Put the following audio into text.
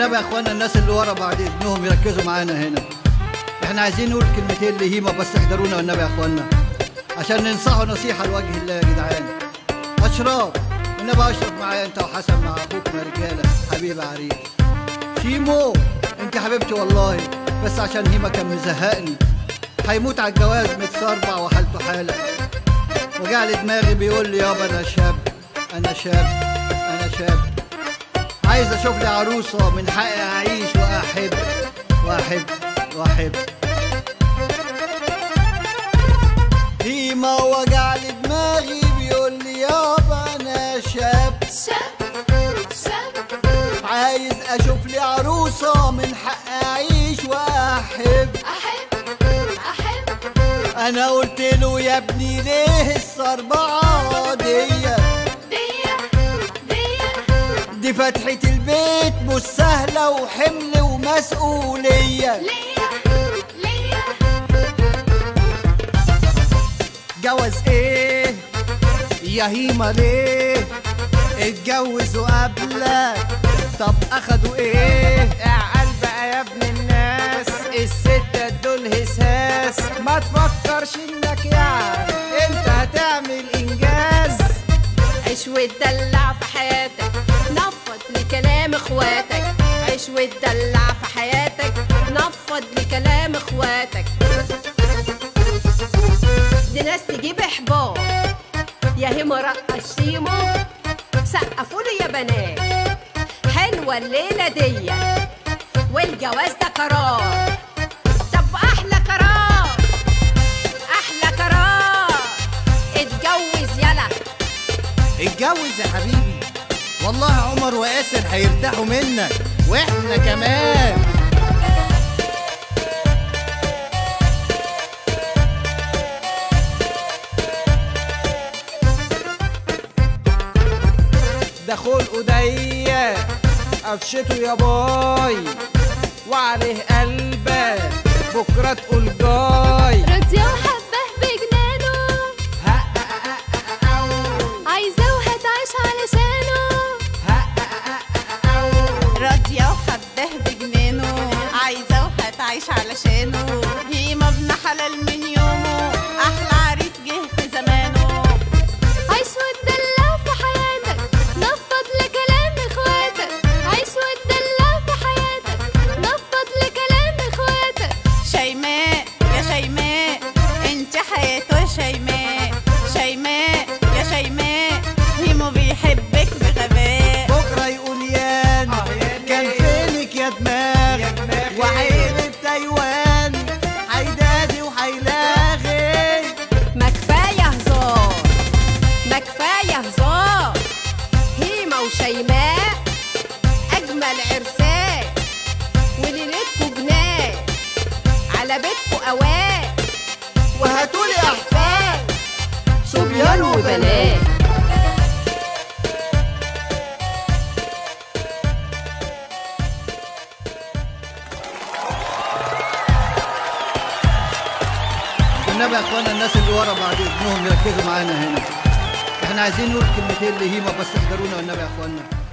والنبي يا اخوانا الناس اللي ورا بعد اذنهم يركزوا معانا هنا احنا عايزين نقول كلمتين لهيمه بس احضرونا والنبي يا اخوانا عشان ننصحوا نصيحه لوجه الله يا جدعان اشراف والنبي اشرف معايا انت وحسن مع اخوكم يا رجاله حبيب عريس شيمو انت حبيبتي والله بس عشان هيما كان مزهقني هيموت على الجواز متصربع وحالته حاله وجع دماغي بيقول لي يابا انا شاب انا شاب انا شاب عايز اشوف لي عروسه من حقي اعيش واحب واحب واحب هيما وجع لي دماغي بيقول لي يابا انا شاب شاب شاب عايز اشوف لي عروسه من حقي اعيش واحب أحب أحب انا قلت له يا ابني ليه الصربعه دي ديا ديا دي فتحة البيت مش سهلة وحمل ومسؤولية ليا ليا جوز ايه يا هيما ليه اتجوزوا قبلك طب اخدوا ايه اعقل بقى يا ابن الناس الستة دول هساس ما تفكرش انك يعني انت هتعمل انجاز عيش وتدلع في حياتك نفض لكلام اخواتك عيش وتدلع في حياتك نفض لكلام اخواتك دي ناس تجيب احباط يا هيما رقص شيمو سقفوا لي يا بنات حلوه الليله دي والجواز ده قرار طب احلى قرار احلى قرار اتجوز يلا اتجوز يا حبيبي والله عمر وياسر هيرتاحوا منك واحنا كمان ده خلقه ضيق قفشته يا باي وعليه قلبك بكره تقول جاي راضية وحبه بجنانه عايزة وهتعيش علشانه راضية وحباه بجنانه عايزة وهتعيش علشانه هيما ابن حلال من يومه أحلى عريس جه في زمانه عيش وتدلع في حياتك نفض لكلام اخواتك عيش وتدلع في حياتك نفض لكلام اخواتك شيماء يا شيماء انت حياته يا شيماء شيماء يا شيماء هيمو بيحبك بغباء بكره يقول يان كان فينك يا دماغ وعيني تايوان هيدادي وهيلاغي ما كفايه هزار ما كفايه هزار هيما وشيماء اجمل عرسان وليلتكوا جنان على بيتكوا اوان وهاتولي احفاد صبيان وبنات والنبي يا اخوانا الناس اللي ورا بعد اذنهم يركزوا معانا هنا احنا عايزين نقول كلمتين لهيما بس احضرونا والنبي يا اخوانا